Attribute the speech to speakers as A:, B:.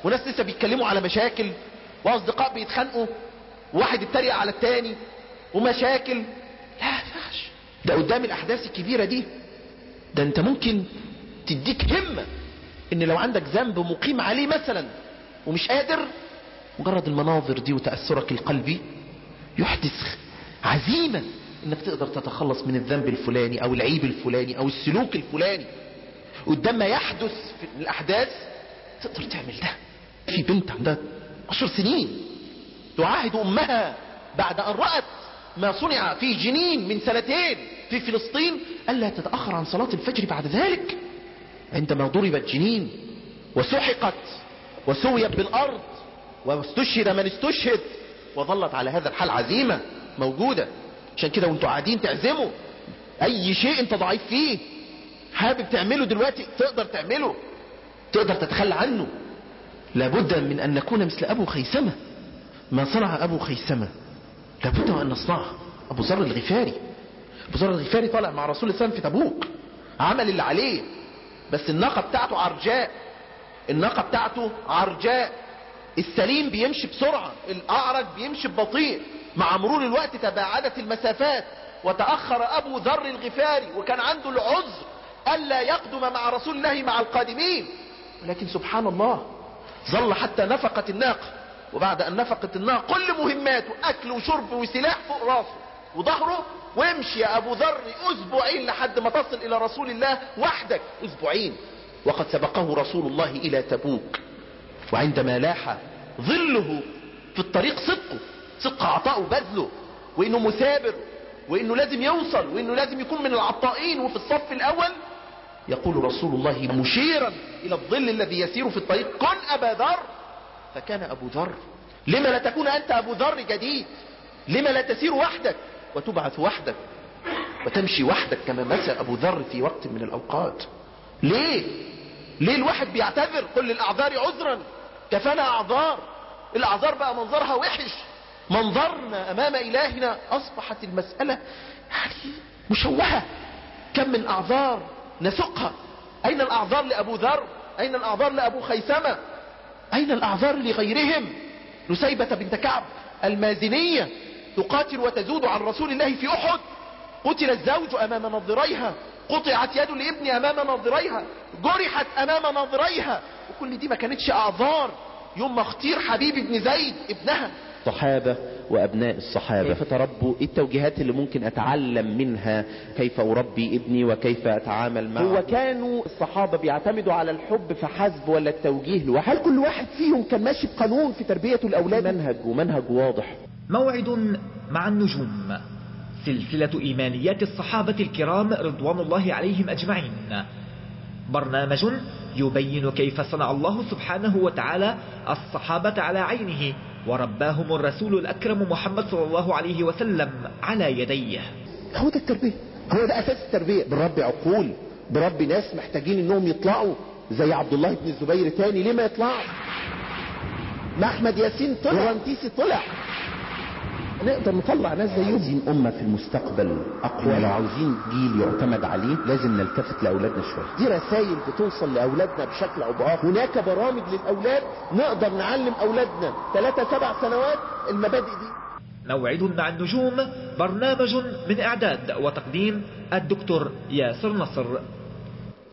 A: وناس لسه بيتكلموا على مشاكل واصدقاء بيتخانقوا وواحد يتريق على التاني ومشاكل لا ينفعش ده قدام الاحداث الكبيرة دي ده انت ممكن تديك همة ان لو عندك ذنب مقيم عليه مثلا ومش قادر مجرد المناظر دي وتأثرك القلبي يحدث عزيمة انك تقدر تتخلص من الذنب الفلاني او العيب الفلاني او السلوك الفلاني قدام ما يحدث في الاحداث تقدر تعمل ده في بنت عندها عشر سنين تعاهد امها بعد ان رأت ما صنع في جنين من سنتين في فلسطين ألا تتأخر عن صلاة الفجر بعد ذلك عندما ضربت جنين وسحقت وسويت بالأرض واستشهد من استشهد وظلت على هذا الحال عزيمة موجودة عشان كده وانتوا قاعدين تعزموا اي شيء انت ضعيف فيه حابب تعمله دلوقتي تقدر تعمله تقدر تتخلى عنه لابد من ان نكون مثل ابو خيسمة ما صنع ابو خيسمة لابد وان نصنعه ابو ذر الغفاري ابو ذر الغفاري طالع مع رسول الله في تبوك عمل اللي عليه بس الناقة بتاعته عرجاء الناقة بتاعته عرجاء السليم بيمشي بسرعة الاعرج بيمشي ببطيء مع مرور الوقت تباعدت المسافات وتأخر ابو ذر الغفاري وكان عنده العذر الا يقدم مع رسول الله مع القادمين ولكن سبحان الله ظل حتى نفقت الناقة وبعد ان نفقت الناقة كل مهماته اكل وشرب وسلاح فوق راسه وظهره وامشي يا ابو ذر اسبوعين لحد ما تصل الى رسول الله وحدك اسبوعين وقد سبقه رسول الله الى تبوك وعندما لاح ظله في الطريق صدقه صدق عطاءه وبذله وانه مثابر وانه لازم يوصل وانه لازم يكون من العطائين وفي الصف الاول يقول رسول الله مشيرا الى الظل الذي يسير في الطريق كن ابا ذر فكان ابو ذر لما لا تكون انت ابو ذر جديد لما لا تسير وحدك وتبعث وحدك وتمشي وحدك كما مشى ابو ذر في وقت من الاوقات ليه ليه الواحد بيعتذر كل الاعذار عذرا كفانا اعذار الاعذار بقى منظرها وحش منظرنا امام الهنا اصبحت المسألة يعني مشوهة كم من اعذار نسقها اين الاعذار لابو ذر اين الاعذار لابو خيثمة اين الاعذار لغيرهم نسيبة بنت كعب المازنية تقاتل وتزود عن رسول الله في احد قتل الزوج امام نظريها قطعت يد لابن امام ناظريها جرحت امام ناظريها وكل دي ما كانتش اعذار يوم ما اختير حبيب ابن زيد ابنها
B: الصحابة وأبناء الصحابة كيف تربوا إيه التوجيهات اللي ممكن أتعلم منها كيف أربي ابني وكيف أتعامل معه
A: هو كانوا الصحابة بيعتمدوا على الحب فحسب ولا التوجيه لوحده هل كل واحد فيهم كان ماشي بقانون في تربية الأولاد
B: منهج ومنهج واضح
C: موعد مع النجوم سلسلة إيمانيات الصحابة الكرام رضوان الله عليهم أجمعين برنامج يبين كيف صنع الله سبحانه وتعالى الصحابة على عينه ورباهم الرسول الأكرم محمد صلى الله عليه وسلم على يديه
A: هو ده التربية هو ده أساس التربية بربي عقول بربي ناس محتاجين انهم يطلعوا زي عبد الله بن الزبير تاني ليه ما يطلعوا ما احمد ياسين طلع ورنتيسي طلع نقدر نطلع ناس زيهم
B: عايزين أمة في المستقبل أقوى لو عاوزين جيل يعتمد عليه لازم نلتفت لأولادنا شوية
A: دي رسائل بتوصل لأولادنا بشكل أو بآخر هناك برامج للأولاد نقدر نعلم أولادنا ثلاثة سبع سنوات المبادئ دي
C: موعد مع النجوم برنامج من إعداد وتقديم الدكتور ياسر نصر